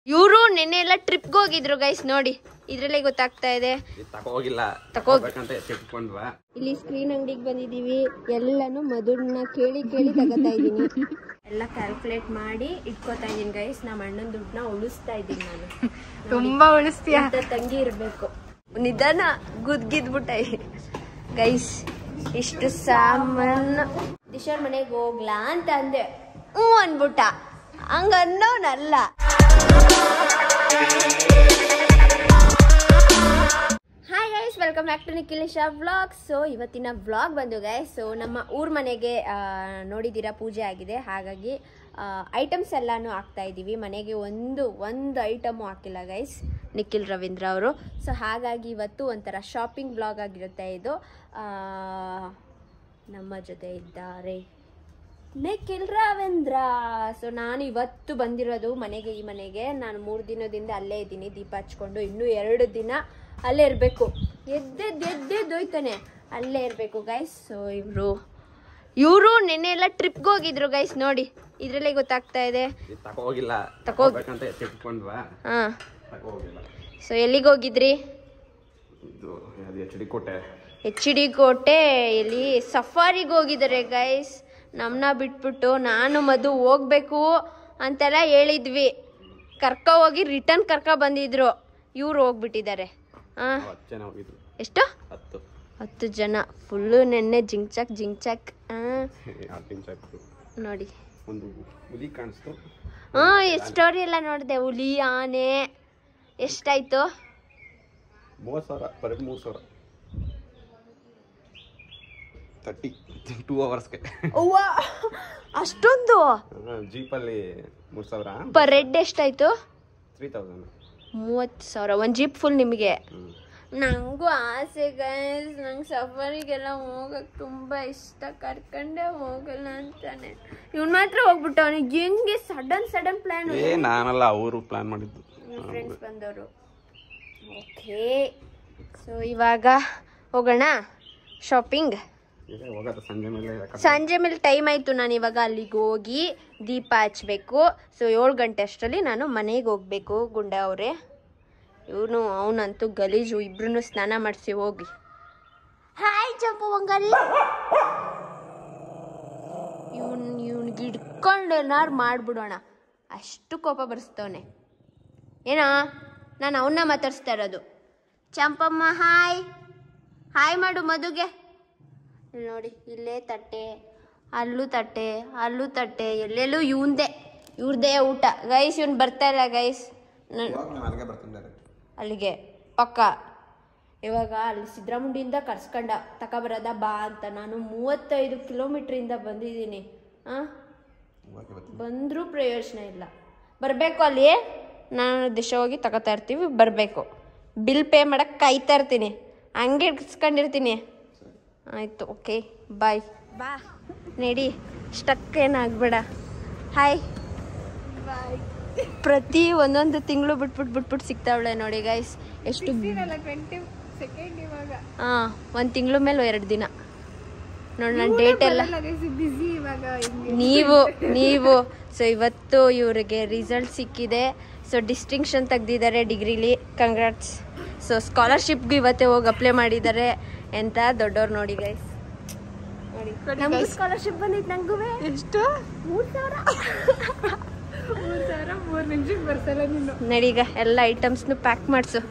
ಇವರು ನೆನ್ನೆ ಎಲ್ಲ ಟ್ರಿಪ್ಗೆ ಹೋಗಿದ್ರು ಗೈಸ್ ನೋಡಿ ಇದ್ರಲ್ಲೇ ಗೊತ್ತಾಗ್ತಾ ಇದೆ ತಗೋಗಿಲ್ಲ ತಗೋ- ತಗೋಬೇಕಂತ ಎತ್ತಿಟ್ಕೊಂಡ್ವಾ ಇಲ್ಲಿ ಸ್ಕ್ರೀನ್ ಅಂಗಡಿಗೆ ಬಂದಿದೀವಿ ಎಲ್ಲಾನು ಮಧುರ್ನ ಕೇಳಿ ಕೇಳಿ ತಗೋತಾ ಇದ್ದೀನಿ ಎಲ್ಲ ಕ್ಯಾಲ್ಕುಲೇಟ್ ಮಾಡಿ ಇಟ್ಕೋತಾ ಇದೀನಿ ಗೈಸ್ ನಮ್ಮ ಅಣ್ಣನ ದುಡ್ಡನ್ನ ಉಳಿಸ್ತಾ ಇದ್ದೀನಿ ನಾನು ತುಂಬಾ ಉಳಿಸ್ತೀಯ ಇಂಥ ತಂಗಿ ಇರ್ಬೇಕು ನಿಧಾನ ಗುದ್ಗಿದ್ಬಿಟ್ಟ ಗೈಸ್ ಇಷ್ಟು ಸಾಮಾನು ದಿಶಾರ್ ಮನೆಗೆ ಹೋಗ್ಲಾ ಅಂತ ಅಂದೆ ಹ್ಞೂ ಅನ್ಬಿಟ್ಟ ಹಂಗ ಅನ್ನೋನಲ್ಲ hi guys welcome back to Nikhilesh vlog so ಇವತ್ತಿನ ವ್ಲಾಗ್ ಬಂದು ಗೈಸ್ ಸೊ ನಮ್ಮ ಊರ್ ಮನೆಗೆ ಆ, ನೋಡಿದ್ದೀರಾ ಪೂಜೆ ಆಗಿದೆ ಹಾಗಾಗಿ ಐಟಮ್ಸ್ ಎಲ್ಲಾನು ಹಾಕ್ತಾ ಇದ್ದೀವಿ ಮನೆಗೆ ಒಂದು ಒಂದು ಐಟಮು ಹಾಕಿಲ್ಲ ಗೈಸ್ ನಿಖಿಲ್ ರವೀಂದ್ರ ಅವರು ಸೊ ಹಾಗಾಗಿ ಇವತ್ತು ಒಂಥರ ಶಾಪಿಂಗ್ ಬ್ಲಾಗ್ ಆಗಿರುತ್ತೆ ಇದು ಆ, ನಮ್ಮ ಜೊತೆ ಇದ್ದಾರೆ ನಿಖಿಲ್ ರವೀಂದ್ರ ಸೊ ನಾನು ಇವತ್ತು ಬಂದಿರೋದು ಮನೆಗೆ ಈ ಮನೆಗೆ ನಾನು ಮೂರು ದಿನದಿಂದ ಅಲ್ಲೇ ಇದ್ದೀನಿ ದೀಪ ಹಚ್ಕೊಂಡು ಇನ್ನೂ ಎರಡು ದಿನ ಅಲ್ಲೇ ಇರಬೇಕು ಎದ್ದೆದ್ದು ಎದ್ದೆದ್ದು ಹೋಯ್ತಾನೆ ಅಲ್ಲೇ ಇರಬೇಕು ಗೈಸ್ ಸೊ ಇವರು ಇವರು ನೆನ್ನೆ ಎಲ್ಲ ಟ್ರಿಪ್ಗೆ ಹೋಗಿದ್ರು ಗೈಸ್ ನೋಡಿ ಇದರಲ್ಲೇ ಗೊತ್ತಾಗ್ತಾ ಇದೆ ತಗೋಗಿಲ್ಲ ತಗೋ- ತಗೋಬೇಕಂತ ಎತ್ತಿಟ್ಕೊಂಡ್ವಾ ಹಾಂ ತಗೋಗಿಲ್ಲ ಸೊ ಎಲ್ಲಿಗೆ ಹೋಗಿದ್ರಿ ಇದು ಅದು H D Kote H D Kote ಇಲ್ಲಿ ಸಫಾರಿಗೆ ಹೋಗಿದ್ದಾರೆ ಗೈಸ್ ನಮ್ಮನ್ನ ಬಿಟ್ಬಿಟ್ಟು ನಾನು ಮಧು ಹೋಗ್ಬೇಕು ಅಂತೆಲ್ಲ ಹೇಳಿದ್ವಿ ಕರ್ಕ ಹೋಗಿ ರಿಟರ್ನ್ ಕರ್ಕ ಬಂದಿದ್ರು ಇವ್ರು ಹೋಗ್ಬಿಟ್ಟಿದ್ದಾರೆ ಹಾಂ ನಾವು ಹತ್ತು ಜನ ಹೋಗಿದ್ವಿ ಎಷ್ಟು ಹತ್ತು ಹತ್ತು ಜನ ಫುಲ್ಲು ನೆನ್ನೆ ಜಿಂಕ್ಚಕ್ ಜಿಂಕ್ಚಕ್ ಹಾಂ ಎರಡು ನಿಮಿಷ ಆಯ್ತು ನೋಡಿ ಒಂದು ಹುಲಿ ಕಾಣಿಸ್ತು ಹಾಂ ಸ್ಟೋರಿ ಎಲ್ಲ ನೋಡಿದೆ ಹುಲಿ ಆನೆ ಎಷ್ಟಾಯ್ತು ಮೂವತ್ತು ಸಾವಿರ ಬರೀ ಮೂರು ಸಾವಿರ ತರ್ಟಿ ಟೂ ಅವರ್ಸ್ಗೆ ಅವ್ವ ಅಷ್ಟೊಂದು ಜೀಪಲ್ಲಿ ಮೂರು ಸಾವಿರ ಪರ್ ಹೆಡ್ ಎಷ್ಟಾಯ್ತು ತ್ರೀ ತೌಸಂಡ್ ಮೂವತ್ತು ಸಾವಿರ ಒಂದು ಜೀಪ್ ಫುಲ್ ನಿಮಗೆ ಹ್ಞೂ ನಂಗೂ ಆಸೆ ಗೈಸ್ ನಂಗೆ ಸಫಾರಿಗೆಲ್ಲ ಹೋಗಕ್ಕೆ ತುಂಬ ಇಷ್ಟ ಕರ್ಕೊಂಡೇ ಹೋಗಲ್ಲ ಅಂತಾನೆ ಇವ್ನು ಮಾತ್ರ ಹೋಗ್ಬಿಟ್ಟು ಅವನಿಗೆ ಹೆಂಗೆ ಸಡನ್ ಸಡನ್ ಪ್ಲ್ಯಾನ್ ಏ ನಾನಲ್ಲ ಅವರು ಪ್ಲಾನ್ ಮಾಡಿದ್ದು ಫ್ರೆಂಡ್ಸ್ ಬಂದವರು ಓಕೆ ಸೊ ಇವಾಗ ಹೋಗೋಣ ಶಾಪಿಂಗ್ ಈಗ ಹೋಗೋದು ಸಂಜೆ ಮೇಲೆ ಸಂಜೆ ಮೇಲೆ ಟೈಮ್ ಆಯಿತು ನಾನು ಇವಾಗ ಅಲ್ಲಿಗೆ ಹೋಗಿ ದೀಪ ಹಚ್ಬೇಕು ಸೊ ಏಳು ಗಂಟೆ ಅಷ್ಟರಲ್ಲಿ ನಾನು ಮನೆಗೆ ಹೋಗ್ಬೇಕು ಗುಂಡ ಅವರೇ ಇವನು ಅವನಂತೂ ಗಲೀಜು ಇಬ್ರು ಸ್ನಾನ ಮಾಡಿಸಿ ಹೋಗಿ ಹಾಯ್ ಚಂಪು ಬಂಗಾರಿ ಇವನ್ ಇವ್ನಿಗೆ ಹಿಡ್ಕೊಂಡು ಏನಾರು ಮಾಡಿಬಿಡೋಣ ಅಷ್ಟು ಕೋಪ ಬರ್ಸ್ತವನೆ ಏನೋ ನಾನು ಅವನ್ನ ಮಾತಾಡಿಸ್ತಾ ಇರೋದು ಚಂಪಮ್ಮ ಹಾಯ್ ಹಾಯ್ ಮಾಡು ಮಧುಗೆ ಇಲ್ಲಿ ನೋಡಿ ಇಲ್ಲೇ ತಟ್ಟೆ ಅಲ್ಲೂ ತಟ್ಟೆ ಅಲ್ಲೂ ತಟ್ಟೆ ಎಲ್ಲೆಲ್ಲೂ ಇವಂದೇ ಇವ್ರದೇ ಊಟ ಗೈಸ್ ಇವ್ನು ಬರ್ತಾ ಇಲ್ಲ ಗೈಸ್ ಅಲ್ಲಿಗೆ ಬರ್ತೀನಿ direct. ಅಲ್ಲಿಗೆ ಪಕ್ಕ ಇವಾಗ ಅಲ್ಲಿ ಸಿದ್ದರಾಮುಂಡಿಯಿಂದ ಕರ್ಸ್ಕೊಂಡ ತಗೊಬರದ ಬಾ ಅಂತ ನಾನು ಮೂವತ್ತೈದು ಕಿಲೋಮೀಟ್ರಿಂದ ಬಂದಿದ್ದೀನಿ ಹಾಂ ಹೋಗಿ ಬರ್ತೀನಿ. ಬಂದರೂ ಪ್ರಯೋಜನ ಇಲ್ಲ ಬರಬೇಕು ಅಲ್ಲಿ ನಾನು ದಿಶ ಹೋಗಿ ತಗೋತಾ ಇರ್ತೀವಿ ಬರಬೇಕು ಬಿಲ್ ಪೇ ಮಾಡಕ್ಕೆ ಕಾಯ್ತಾ ಇರ್ತೀನಿ ಹಂಗೆ ಇಡ್ಸ್ಕೊಂಡಿರ್ತೀನಿ ಆಯಿತು ಓಕೆ ಬಾಯ್ ಬಾ ನಡಿ ಸ್ಟಕ್ ಏನಾಗಬೇಡ ಹಾಯ್ ಪ್ರತಿ ಒಂದೊಂದು ತಿಂಗಳು ಬಿಟ್ಬಿಟ್ಟು ಬಿಟ್ಬಿಟ್ಟು ಸಿಗ್ತಾವಳೆ ನೋಡಿ ಗೈಸ್ ಎಷ್ಟು ಟ್ವೆಂಟಿ ಸೆಕೆಂಡ್ ಇವಾಗ ಹಾಂ ಒಂದು ತಿಂಗಳು ಮೇಲೆ ಎರಡು ದಿನ ನೋಡಿ ನನ್ನ ಡೇಟ್ ಎಲ್ಲ ಬಿಸಿ ಇವಾಗ ಹಿಂಗೆ ನೀವು ನೀವು ಸೊ ಇವತ್ತು ಇವರಿಗೆ ರಿಸಲ್ಟ್ ಸಿಕ್ಕಿದೆ ಸೊ ಡಿಸ್ಟಿಂಕ್ಷನ್ ತೆಗ್ದಿದ್ದಾರೆ ಡಿಗ್ರಿಲಿ ಕಂಗ್ರಾಟ್ಸ್ ಸೊ ಸ್ಕಾಲರ್ಶಿಪ್ಗೂ ಇವತ್ತೇ ಹೋಗಿ ಅಪ್ಲೈ ಮಾಡಿದ್ದಾರೆ ಎಂತ ದೊಡ್ಡವ್ರು ನೋಡಿ ಗೈಸ್ ನೋಡಿ ನಮ್ಗೂ ಸ್ಕಾಲರ್ಶಿಪ್ ಬಂದಿತ್ತು ನಂಗೂ ಎಷ್ಟು ಮೂರು ಸಾವಿರ ಮೂರು ಸಾವಿರ ಮೂರು ನಿಮಿಷಕ್ಕೆ ಬರ್ತಾರ ನೀನು ನಡೀಗ ಎಲ್ಲ ಐಟಮ್ಸ್ನು ಪ್ಯಾಕ್ ಮಾಡಿಸು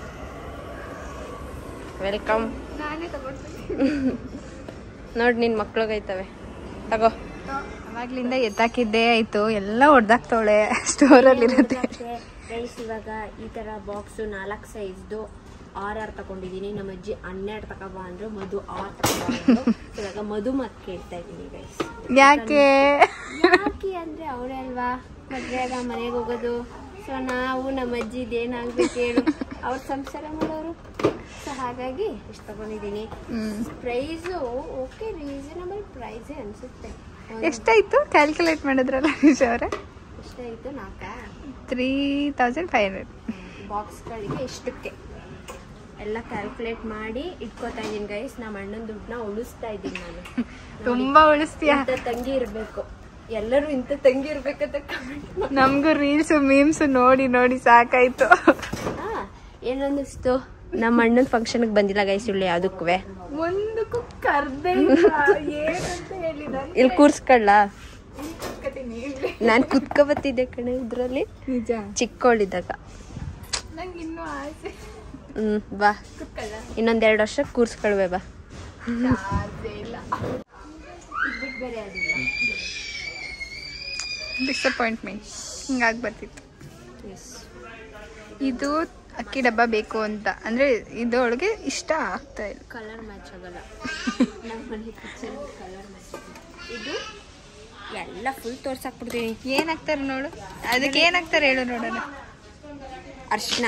ವೆಲ್ಕಮ್ ನಾನೇ ತಗೊಳ್ತೀನಿ ನೋಡಿ ನಿನ್ನ ಮಕ್ಳಿಗೈತವೆ ತಗೋ ಅವಾಗ್ಲಿಂದ ಎತ್ತಾಕಿದ್ದೇ ಆಯ್ತು ಎಲ್ಲ ಹೊಡ್ದಾಕ್ತವಳೆ ಸ್ಟೋರಲ್ಲಿ ಇರುತ್ತೆ ಗೈಸ್ ಇವಾಗ ಈ ತರ ಬಾಕ್ಸ್ ನಾಲ್ಕು ಸೈಜ್ದು ಆರ್ ಆರ್ ತಗೊಂಡಿದ್ದೀನಿ ನಮ್ಮ ಅಜ್ಜಿ ಹನ್ನೆರಡು ತಗೊಬ ಅಂದ್ರು ಮಧು ಆರ್ ತಗೊಂಡು ಇವಾಗ ಮಧು ಮಾತು ಕೇಳ್ತಾ ಇದ್ದೀನಿ ಗೈಸ್ ಯಾಕೆ ಯಾಕೆ ಅಂದ್ರೆ ಅವರೇ ಅಲ್ವಾ ಮದ್ವೆಗ ಮನೆಗೆ ಹೋಗೋದು ಸೊ ನಾವು ನಮ್ಮ ಅಜ್ಜಿದ್ ಏನಾಗ್ಬೇಕು ಹೇಳು ಅವ್ರ ಸಂಸಾರ ಮಾಡೋರು ಸೊ ಹಾಗಾಗಿ ಇಷ್ಟು ತಗೊಂಡಿದ್ದೀನಿ ಪ್ರೈಸು ಓಕೆ ರೀಸನಬಲ್ ಪ್ರೈಸೇ ಅನ್ಸುತ್ತೆ ಎಷ್ಟಾಯ್ತು ಕ್ಯಾಲ್ಕುಲೇಟ್ ಮಾಡಿದ್ರಲ್ಲ ನಿಶಾ ಅವರೇ ಎಷ್ಟಾಯಿತು ನಾಲ್ಕಾ ತ್ರೀ ತೌಸಂಡ್ ಫೈವ್ ಹಂಡ್ರೆಡ್ ಬಾಕ್ಸ್ಗಳಿಗೆ ಇಷ್ಟಕ್ಕೆ ಎಲ್ಲ ಕ್ಯಾಲ್ಕುಲೇಟ್ ಮಾಡಿ ಇಟ್ಕೋತಾ ಇದ್ದೀನಿ ಗೈಸ್ ನಮ್ಮ ಅಣ್ಣನ ದುಡ್ಡನ್ನ ಉಳಿಸ್ತಾ ಇದ್ದೀನಿ ನಾನು ತುಂಬಾ ಉಳಿಸ್ತೀಯ ಇಂಥ ತಂಗಿ ಇರಬೇಕು ಎಲ್ಲರೂ ಇಂಥ ತಂಗಿ ಇರ್ಬೇಕಂತ ಕಮೆಂಟ್ ನಮಗೂ ರೀಲ್ಸ್ ಮೀಮ್ಸ್ ನೋಡಿ ನೋಡಿ ಸಾಕಾಯ್ತು ಏನನ್ನಿಸ್ತು ನಮ್ಮ ಅಣ್ಣನ ಫಂಕ್ಷನ್ಗೆ ಬಂದಿಲ್ಲ ಗೈಸ್ ಇಲ್ಲಿ ಯಾವುದಕ್ಕೂ ಮುಂದಕ್ಕೂ ಕರ್ದೆ ಏನಂತ ಹೇಳಿದಾರೆ ಇಲ್ಲಿ ಕೂರ್ಸ್ಕೊಳ್ಳ ನಾನು ಕುತ್ಕೊಬತ್ತಿದ್ದೆ ಕಣೆ ಇದ್ರಲ್ಲಿ ನಿಜ ಚಿಕ್ಕವಳಿದ್ದಾಗ ನಂಗೆ ಇನ್ನೂ ಆಸೆ ಹ್ಮ್ ಬಾ ಇನ್ನೊಂದೆರಡು ವರ್ಷ ಕೂರ್ಸ್ಕೊಳ್ವೆ ಬಾ ಆಸೆ ಇಲ್ಲ ಡಿಸಪಾಯಿಂಟ್ಮೆಂಟ್ ಹಿಂಗಾಗಿ ಬರ್ತಿತ್ತು ಇದು ಅಕ್ಕಿ ಡಬ್ಬ ಬೇಕು ಅಂತ ಅಂದ್ರೆ ಇದರೊಳಗೆ ಇಷ್ಟ ಆಗ್ತಾ ಇಲ್ಲ ಕಲರ್ ಮ್ಯಾಚ್ ಆಗಲ್ಲ ನಮ್ಮ ಮನೆ ಕಿಚನ್ ಕಲರ್ ಮ್ಯಾಚ್ ಇದು ಎಲ್ಲ ಫುಲ್ ತೋರ್ಸಾಕ್ಬಿಡ್ತೀನಿ ಏನ್ ಹಾಕ್ತಾರೆ ನೋಡು ಅದಕ್ಕೆ ಏನ್ ಹಾಕ್ತಾರೆ ಹೇಳು ನೋಡೋಣ ಅರ್ಶಿನ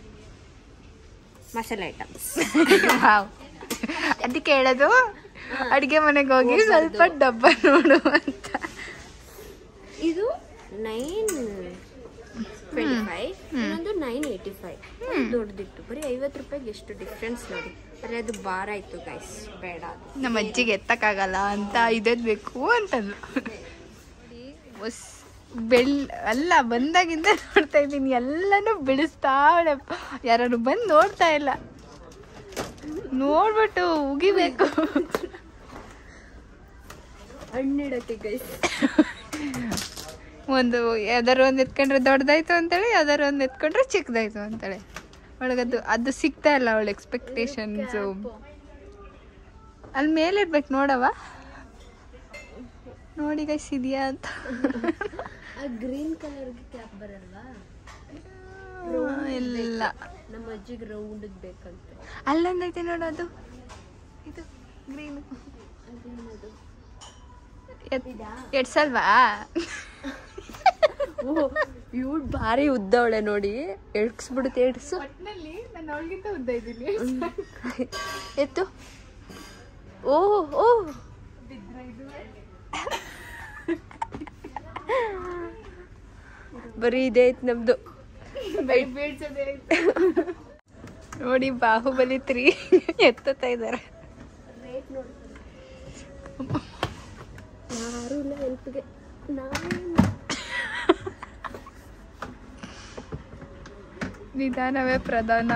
ಮಸಾಲೆ ಐಟಮ್ಸ್ ವಾವ್. ಅದಕ್ಕೆ ಹೇಳೋದು ಅಡಿಗೆ ಮನೆಗೆ ಹೋಗಿ ಸ್ವಲ್ಪ ಡಬ್ಬ ನೋಡು ಅಂತ ಇದು ನೈನ್ ಟ್ವೆಂಟಿ ಫೈವ್ ಇನ್ನೊಂದು ನೈನ್ ಏಯ್ಟಿ ಫೈವ್ ದೊಡ್ಡದಿತ್ತು ಬರೀ ಐವತ್ತು ರೂಪಾಯಿಗೆ ಎಷ್ಟು ಡಿಫ್ರೆನ್ಸ್ ನೋಡಿ ಬರೀ ಅದು ಭಾರ ಇತ್ತು ಗೈಸ್ ಬೇಡ ಅದು ನಮ್ಮ ಅಜ್ಜಿಗೆ ಎತ್ತಕ್ಕಾಗಲ್ಲ ಅಂತ ಇದೇದ್ ಬೇಕು ಅಂತಂದ್ರು ಹೊಸ್ ಬೆಳ್ ಅಲ್ಲ ಬಂದಾಗಿಂದ ನೋಡ್ತಾ ಇದ್ದೀನಿ ಎಲ್ಲನೂ ಬಿಡಿಸ್ತಾವಳೆ ಯಾರು ಬಂದು ನೋಡ್ತಾ ಇಲ್ಲ ನೋಡ್ಬಿಟ್ಟು ಉಗಿಬೇಕು ಹಣ್ಣಿಡಕ್ಕೆ ಗೈಸ್ ಒಂದು ಯಾವ್ದಾರು ಒಂದು ಎತ್ಕೊಂಡ್ರೆ ದೊಡ್ಡದಾಯ್ತು ಅಂತೇಳಿ ಯಾವ್ದಾರು ಒಂದು ಎತ್ಕೊಂಡ್ರೆ ಚಿಕ್ಕದಾಯ್ತು ಅಂತೇಳಿ ಒಳಗದು ಅದು ಸಿಗ್ತಾ ಇಲ್ಲ ಅವಳ ಎಕ್ಸ್ಪೆಕ್ಟೇಷನ್ಸು ಅಲ್ಲಿ ಮೇಲೆ ಇರ್ಬೇಕು ನೋಡವ ನೋಡಿ ಗೈಸ್ ಇದೆಯಾ ಅಂತ ಆ ಗ್ರೀನ್ ಕಲರ್ಗೆ ಕ್ಯಾಪ್ ಬರಲ್ವಾ ಇಲ್ಲ ನಮ್ಮ ಅಜ್ಜಿಗೆ ರೌಂಡ್ ಬೇಕಂತ ಅಲ್ಲೊಂದೈತೆ ನೋಡು ಅದು ಇದು ಗ್ರೀನ್ ಎಡ್ಸಲ್ವಾ ಓ ಇವಳು ಭಾರಿ ಉದ್ದವಳೆ ನೋಡಿ ಎಡ್ಸ್ಬಿಡುತ್ತೆ ಎಡ್ಸು ಒಟ್ಟಿನಲ್ಲಿ ನಾನು ಅವಳಿಗಿಂತ ಉದ್ದ ಇದ್ದೀನಿ ಎತ್ತು ಓ ಓ ಬರೀ ಇದೆ ಐತ್ ನಮ್ದು ನೋಡಿ ಬಾಹುಬಲಿ ತ್ರೀ ಎತ್ತುತ್ತಾ ಇದ್ದಾರೆ ಯಾರು ಇಲ್ಲ ಹೆಲ್ಪ್ಗೆ ನಿಧಾನವೇ ಪ್ರಧಾನ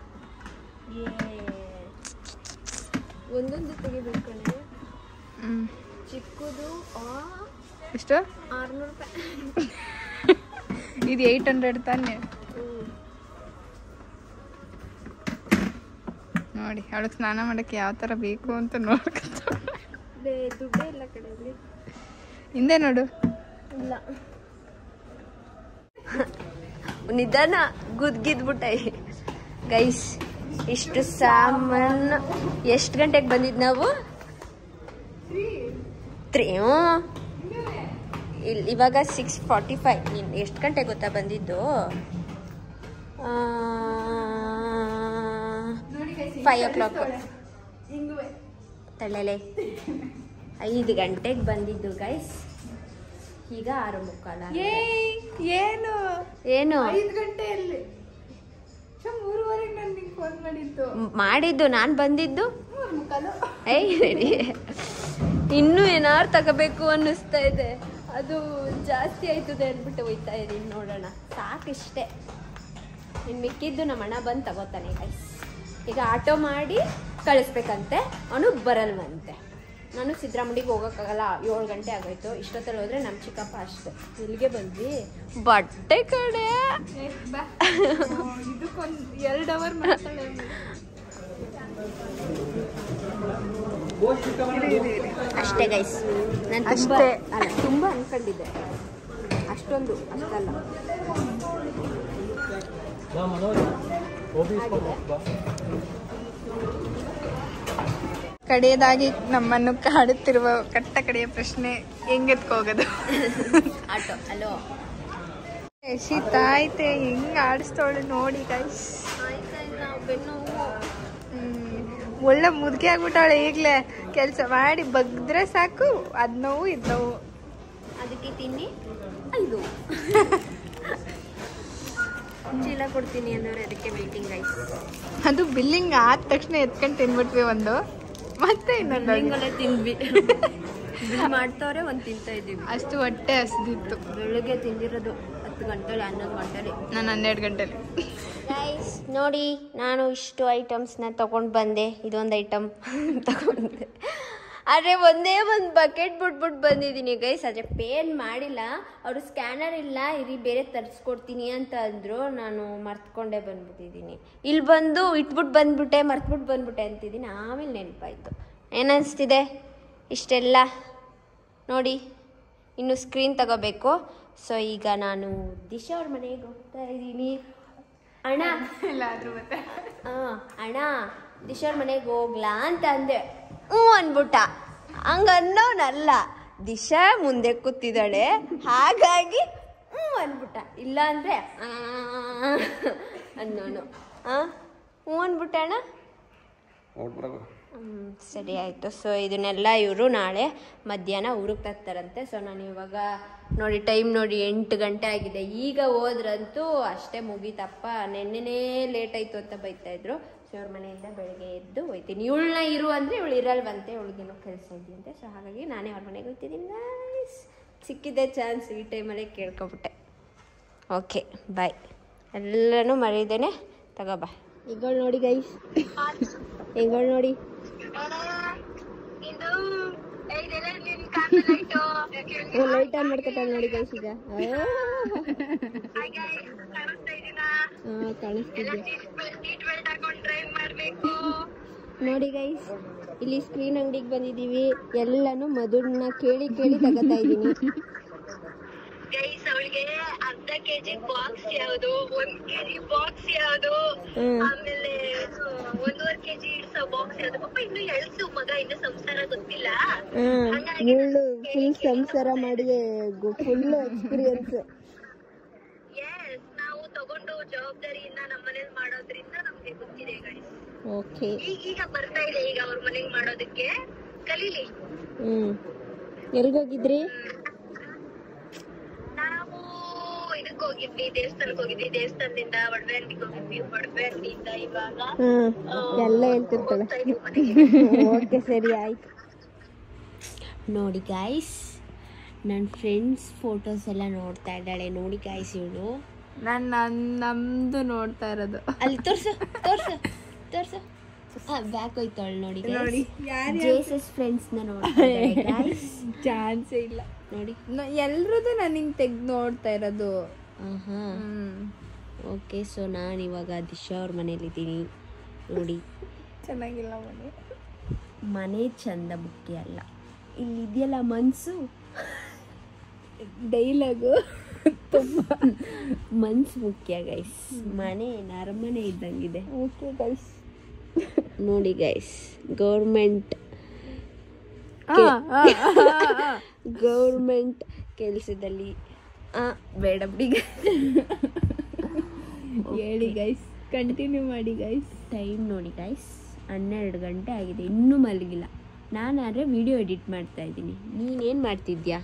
ಒಂದೊಂದು ತೆಗಿಬೇಕು ಕಣೆ ಹ್ಮ್. ಚಿಕ್ಕದು ಎಷ್ಟು ಆರ್ನೂರು ರೂಪಾಯಿ ಇದು ಏಯ್ಟ್ ಹಂಡ್ರೆಡ್ ತಾನೆ ನೋಡಿ ಅವಳಿಗೆ ಸ್ನಾನ ಮಾಡಕ್ಕೆ ಯಾವ ಥರ ಬೇಕು ಅಂತ ನೋಡ್ಕೊಂತ ಬೇ ದುಡ್ಡೇ ಇಲ್ಲ ಕಡೆಯಲ್ಲಿ ಹಿಂದೆ ನೋಡು ಇಲ್ಲ ನಿಧಾನ ಗುದ್ಗಿದ್ಬಿಟ್ಟೆ ಗೈಸ್ ಇಷ್ಟು ಸಾಮಾನು ಎಷ್ಟು ಗಂಟೆಗೆ ಬಂದಿದ್ದು ನಾವು ತ್ರೀ ಇಲ್ಲಿ ಇವಾಗ ಸಿಕ್ಸ್ ಫಾರ್ಟಿ ಫೈವ್ ನೀನು ಎಷ್ಟು ಗಂಟೆಗೆ ಗೊತ್ತಾ ಬಂದಿದ್ದು ಫೈವ್ ಓ ಕ್ಲಾಕ್ ತಲೆಲೆ ಐದು ಗಂಟೆಗೆ ಬಂದಿದ್ದು ಗೈಸ್ ಈಗ ಆರು ಮುಕ್ಕಾಲ ಏನು ಏನು ಐದು ಗಂಟೆಯಲ್ಲಿ ಮೂರುವರೆಗೆ ನಾನು ನಿಂಗೆ ಫೋನ್ ಮಾಡಿದ್ದು ಮ್- ಮಾಡಿದ್ದು ನಾನು ಬಂದಿದ್ದು ಮೂರು ಮುಕ್ಕಾಲು ಏಯ್ ರೆಡಿ ಇನ್ನೂ ಏನಾರು ತಗೋಬೇಕು ಅನ್ನಿಸ್ತಾ ಇದೆ ಅದು ಜಾಸ್ತಿ ಆಯ್ತದೆ ಅಂದ್ಬಿಟ್ಟು ಹೋಯ್ತಾ ಇದೀನಿ ನೋಡೋಣ ಸಾಕಿಷ್ಟೇ ಇನ್ನು ಮಿಕ್ಕಿದ್ದು ನಮ್ಮ ಅಣ್ಣ ಬಂದು ತಗೋತಾನೆ ಗೈಸ್ ಈಗ ಆಟೋ ಮಾಡಿ ಕಳಿಸ್ಬೇಕಂತೆ ಅವನು ಬರಲ್ವಂತೆ ನಾನು ಸಿದ್ದರಾಮಡಿಗೆ ಹೋಗೋಕ್ಕಾಗಲ್ಲ ಏಳು ಗಂಟೆ ಆಗೋಯ್ತು ಇಷ್ಟೊತ್ತಲ್ಲಿ ಹೋದ್ರೆ ನಮ್ಮ ಚಿಕ್ಕಪ್ಪ ಅಷ್ಟೇ ಇಲ್ಲಿಗೆ ಬಂದ್ವಿ ಬಟ್ಟೆ ಕಡೆ ಇದಕ್ಕೊಂದು ಎರಡು ಅವರ್ ಮಾಡ್ತಾಳೆ ಅಷ್ಟೇ ಗೈಸ್ ನಾನು ತುಂಬ ಅಷ್ಟೇ. ಅಲ್ಲ ತುಂಬ ಅನ್ಕೊಂಡಿದ್ದೆ ಅಷ್ಟೊಂದು ಅಷ್ಟಲ್ಲ ಕಡೆಯದಾಗಿ ನಮ್ಮನ್ನು ಕಾಡುತ್ತಿರುವ ಕಟ್ಟ ಕಡೆಯ ಪ್ರಶ್ನೆ ಹೆಂಗೆತ್ಕೋಗೋದು ಆಟೋ ಅಲೋ ಶೀತ ಐತೆ ಹೆಂಗ್ ಆಡಿಸ್ತವಳು ನೋಡಿ ಗೈಸ್ ಒಳ್ಳೆ ಮುದುಕಿ ಆಗ್ಬಿಟ್ಟವಳೆ ಈಗ್ಲೇ ಕೆಲಸ ಮಾಡಿ ಬಗ್ದ್ರೆ ಸಾಕು ಅದ್ ನೋವು ಇದ್ ನೋವು ಅದಕ್ಕೆ ತಿನ್ನಿ ಐದು ಚೀಲ ಕೊಡ್ತೀನಿ ಅನ್ನೋರು ಅದಕ್ಕೆ ವೇಟಿಂಗ್ ಗೈಸ್ ಅದು ಬಿಲ್ಲಿಂಗ್ ಆದ ತಕ್ಷಣ ಎತ್ಕೊಂಡು ತಿನ್ಬಿಟ್ವಿ ಒಂದು ಮತ್ತೆ ಇನ್ನೊಂದು ಹಿಂಗಲ್ಲೇ ತಿಂದ್ವಿ ಬಿಲ್ ಮಾಡ್ತವ್ರೆ ಒಂದು ತಿಂತಾ ಇದ್ದೀವಿ ಅಷ್ಟು ಹೊಟ್ಟೆ ಹಸ್ದಿತ್ತು ಬೆಳಿಗ್ಗೆ ತಿಂದಿರೋದು ಹತ್ತು ಗಂಟೆಲಿ ಹನ್ನೊಂದು ಗಂಟೆಲಿ ನಾನು ಹನ್ನೆರಡು ಗಂಟೆಲಿ ಗೈಸ್ ನೋಡಿ ನಾನು ಇಷ್ಟು ಐಟಮ್ಸ್ನ ತಗೊಂಡು ಬಂದೆ ಇದೊಂದು ಐಟಮ್ ತಗೊಂಡೆ ಆದರೆ ಒಂದೇ ಒಂದು ಬಕೆಟ್ ಬಿಟ್ಬಿಟ್ಟು ಬಂದಿದ್ದೀನಿ ಗೈಸ್ ಆದರೆ ಪೇನ್ ಮಾಡಿಲ್ಲ ಅವರು ಸ್ಕ್ಯಾನರ್ ಇಲ್ಲ ಇರಿ ಬೇರೆ ತರಿಸ್ಕೊಡ್ತೀನಿ ಅಂತ ಅಂದರು ನಾನು ಮರ್ತ್ಕೊಂಡೇ ಬಂದ್ಬಿಟ್ಟಿದ್ದೀನಿ ಇಲ್ಲಿ ಬಂದು ಇಟ್ಬಿಟ್ಟು ಬಂದ್ಬಿಟ್ಟೆ ಮರ್ತ್ಬಿಟ್ಟು ಬಂದ್ಬಿಟ್ಟೆ ಅಂತಿದ್ದೀನಿ ಆಮೇಲೆ ನೆನಪಾಯಿತು ಏನನ್ನಿಸ್ತಿದೆ ಇಷ್ಟೆಲ್ಲ ನೋಡಿ ಇನ್ನು ಸ್ಕ್ರೀನ್ ತಗೋಬೇಕು ಸೊ ಈಗ ನಾನು ದಿಶಾ ಅವ್ರ ಮನೆಗೆ ಹೋಗ್ತಾ ಇದ್ದೀನಿ ಅಣ್ಣ ಎಲ್ಲಾದ್ರೂ ಮತ್ತೆ ಆ, ಅಣ್ಣ ದಿಶಾರ್ ಮನೆಗೆ ಹೋಗ್ಲಾ ಅಂತ ಅಂದೆ ಹ್ಞೂ ಅನ್ಬಿಟ್ಟ ಹಂಗನ್ನೋನಲ್ಲ ದಿಶಾ ಮುಂದೆ ಕೂತಿದ್ದಾಳೆ ಹಾಗಾಗಿ ಹ್ಞೂ ಅನ್ಬಿಟ್ಟ ಇಲ್ಲ ಅಂದರೆ ಅನ್ನೋನು ಆ ಹ್ಞೂ ಅನ್ಬಿಟ್ಟ ಅಣ್ಣ ಓಟ್ ಬರೋದು ಹ್ಮ್, ಸರಿ ಆಯಿತು ಸೊ ಇದನ್ನೆಲ್ಲ ಇವರು ನಾಳೆ ಮಧ್ಯಾಹ್ನ ಊರಿಗೆ ತರ್ತಾರಂತೆ ಸೊ ನಾನು ಇವಾಗ ನೋಡಿ ಟೈಮ್ ನೋಡಿ ಎಂಟು ಗಂಟೆ ಆಗಿದೆ ಈಗ ಹೋದ್ರಂತೂ ಅಷ್ಟೇ ಮುಗೀತಪ್ಪ ನೆನ್ನೆನೇ ಲೇಟ್ ಆಯಿತು ಅಂತ ಬೈತಾ ಇದ್ರು ಸೊ ಅವ್ರ ಮನೆಯಿಂದ ಬೆಳಗ್ಗೆ ಎದ್ದು ಹೋಯ್ತೀನಿ ಇವಳನ್ನ ಇರು ಅಂದರೆ ಇವಳು ಇರಲ್ವಂತೆ ಇವಳಿಗೇನೋ ಕೆಲಸ ಇದೆಯಂತೆ ಸೊ ಹಾಗಾಗಿ ನಾನೇ ಅವ್ರ ಮನೆಗೆ ಹೋಗ್ತಿದ್ದೀನಿ ಗೈಸ್ ಸಿಕ್ಕಿದ್ದೆ ಚಾನ್ಸ್ ಈ ಟೈಮಲ್ಲೇ ಕೇಳ್ಕೊಬಿಟ್ಟೆ ಓಕೆ ಬಾಯ್ ಎಲ್ಲನೂ ಮರೀದೇನೆ ತಗೋ ಬಾ ಈಗಳು ನೋಡಿ ಗೈಸ್ ಹೆಂಗಳು ನೋಡಿ ಲೈಟ್ ಆನ್ ಮಾಡ್ಕೊತಾಳೆ ನೋಡಿ ಗೈಸ್ ಈಗ ಕಾಣಿಸ್ತಿದ್ಯಾ ನೋಡಿ ಗೈಸ್ ಇಲ್ಲಿ ಸ್ಕ್ರೀನ್ ಅಂಗಡಿಗೆ ಬಂದಿದ್ದೀವಿ ಎಲ್ಲಾನು ಮಧುರ್ನ ಕೇಳಿ ಕೇಳಿ ತಗೋತಾ ಇದ್ದೀನಿ ಗೈಸ್ ಅವಳಿಗೆ ಅರ್ಧ ಕೆಜಿ ಬಾಕ್ಸ್ ಯಾವ್ದು ಒಂದ್ ಕೆಜಿ ಬಾಕ್ಸ್ ಯಾವ್ದು ಹ್ಮ್. ಆಮೇಲೆ ಆ, ಒಂದೂವರೆ ಕೆಜಿ ಇಡ್ಸೋ ಬಾಕ್ಸ್ ಯಾವ್ದು ಪಾಪ ಇನ್ನು ಎಳ್ಸು ಮಗ ಇನ್ನು ಸಂಸಾರ ಗೊತ್ತಿಲ್ಲ ಮುಳ್ಳು ಫುಲ್ ಸಂಸಾರ ಮಾಡಿ ಫುಲ್ ಎಕ್ಸ್ಪೀರಿಯನ್ಸ್ ಎಸ್ ನಾವು ತಗೊಂಡು ಜವಾಬ್ದಾರಿಯಿಂದ ನಮ್ಮ ಮನೇಲಿ ಮಾಡೋದ್ರಿಂದ ನಮ್ಗೆ ಗೊತ್ತಿದೆ ಗೈಸ್ ಓಕೆ ಈಗ ಈಗ ಬರ್ತಾ ಇದೆ ಈಗ ಅವ್ರ ಮನೆಗ್ ಮಾಡೋದಕ್ಕೆ ಕಲೀಲಿ ಹ್ಮ್ ಎಲ್ಗೋಗಿದ್ರಿ ನಾವು ಇದಕ್ ಹೋಗಿದ್ವಿ ದೇವಸ್ಥಾನಕ್ ಹೋಗಿದ್ವಿ ದೇವಸ್ಥಾನದಿಂದ ಒಡವೆ ಅಂಗಡಿಗೆ ಹೋಗಿದ್ವಿ ಒಡವೆ ಅಂಗಡಿಯಿಂದ ಇವಾಗ ಹ್ಮ್ ಆ, ಎಲ್ಲ ಹೇಳ್ತಿರ್ತಾಳೆ ಹೋಗ್ತಾ ಇದೀವಿ ಮನೆಗೆ ಓಕೆ ಸರಿ ಆಯ್ತು ನೋಡಿ ಗಾಯ್ಸ್ ನನ್ನ ಫ್ರೆಂಡ್ಸ್ ಫೋಟೋಸ್ ಎಲ್ಲ ನೋಡ್ತಾ ಇದ್ದಾಳೆ ನೋಡಿ ಗಾಯ್ಸ್ ಇವಳು ನಾನು ನನ್ನ ನಮ್ದು ನೋಡ್ತಾ ಇರೋದು ಅಲ್ಲಿ ತೋರ್ಸು ತೋರ್ಸು ತೋರ್ಸು ಬ್ಯಾಕ್ ಹೋಯ್ತಾಳೆ ನೋಡಿ ನೋಡಿ ಯಾರು ಜೇಸಸ್ ಫ್ರೆಂಡ್ಸ್ ನ ನೋಡ್ತಾ ಗಾಯ್ಸ್ ಚಾನ್ಸೇ ಇಲ್ಲ ನೋಡಿ ಎಲ್ರದ್ದು ನಾನು ಹಿಂಗೆ ತೆಗ್ದು ನೋಡ್ತಾ ಇರೋದು ಆಹಾ ಹ್ಮ್ ಓಕೆ ಸೊ ನಾನು ಇವಾಗ ದಿಶಾ ಅವ್ರ ಮನೇಲಿದ್ದೀನಿ ನೋಡಿ ಚೆನ್ನಾಗಿಲ್ಲ ಮನೆ ಮನೆ ಚಂದ ಮುಖ್ಯ ಅಲ್ಲ ಇಲ್ಲಿ ಇದೆಯಲ್ಲ ಮನ್ಸು ಡೈಲಾಗು ಮನ್ಸು ಮುಖ್ಯ ಗೈಸ್ ಮನೆ ಅರಮನೆ ಇದ್ದಂಗಿದೆ ಓಕೆ ಗೈಸ್ ನೋಡಿ ಗೈಸ್ ಗೌರ್ಮೆಂಟ್ ಗೌರ್ಮೆಂಟ್ ಕೆಲಸದಲ್ಲಿ ಆ ಬೇಡ ಬಿಡಿ ಹೇಳಿ ಗೈಸ್ ಕಂಟಿನ್ಯೂ ಮಾಡಿ ಗೈಸ್ ಟೈಮ್ ನೋಡಿ ಗೈಸ್ ಹನ್ನೆರಡು ಗಂಟೆ ಆಗಿದೆ ಇನ್ನೂ ಮಲಗಿಲ್ಲ ನಾನಾದ್ರೆ ವಿಡಿಯೋ ಎಡಿಟ್ ಮಾಡ್ತಾ ಇದ್ದೀನಿ ನೀನೇನು ಮಾಡ್ತಿದ್ಯಾ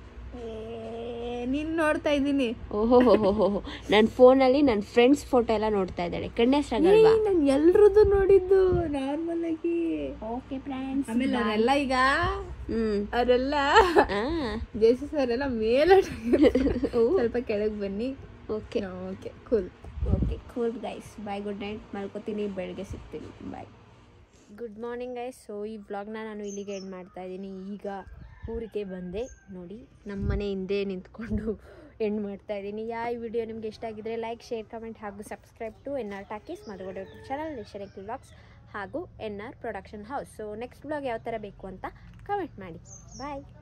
ನೀನ್ ನೋಡ್ತಾ ಇದ್ದೀನಿ ಓಹೋ ನನ್ನ ಫೋನಲ್ಲಿ ನನ್ನ ಫ್ರೆಂಡ್ಸ್ ಫೋಟೋ ಎಲ್ಲ ನೋಡ್ತಾ ಇದ್ದಾಳೆ ಕಣ್ಣೆಸ್ರಾಗಲ್ವಾ ನಾನು ಎಲ್ರದ್ದು ನೋಡಿದ್ದು ನಾರ್ಮಲ್ ಆಗಿ ಓಕೆ ಫ್ರೆಂಡ್ಸ್ ಆಮೇಲೆ ಅವರೆಲ್ಲ ಈಗ ಹ್ಮ್ ಅವರೆಲ್ಲ ಆ ಜೇಸಸ್ ಅವರೆಲ್ಲ ಮೇಲೆ ಸ್ವಲ್ಪ ಕೆಳಗೆ ಬನ್ನಿ okay okay cool okay cool guys bye good night ಮಲ್ಕೋತೀನಿ ಬೆಳಗ್ಗೆ ಸಿಗ್ತೀನಿ bye good morning guys so ಈ ವ್ಲಾಗ್ನ ನಾನು ಇಲ್ಲಿಗೆ ಎಂಡ್ ಮಾಡ್ತಾ ಇದ್ದೀನಿ ಈಗ ಊರಿಗೆ ಬಂದೆ ನೋಡಿ ನಮ್ಮ ಮನೆ ಹಿಂದೆ ನಿಂತ್ಕೊಂಡು ಎಂಡ್ ಮಾಡ್ತಾ ಇದ್ದೀನಿ ಯಾ ಈ ವಿಡಿಯೋ ನಿಮ್ಗೆ ಇಷ್ಟ ಆಗಿದ್ರೆ ಲೈಕ್ ಶೇರ್ ಕಮೆಂಟ್ ಹಾಗೂ subscribe to N R talkies Madhugoda YouTube channel ನಿಶರಕ್ ವ್ಲಾಗ್ಸ್ ಹಾಗೂ N R production house so next vlog ಯಾವ ಥರ ಬೇಕು ಅಂತ ಕಮೆಂಟ್ ಮಾಡಿ ಬಾಯ್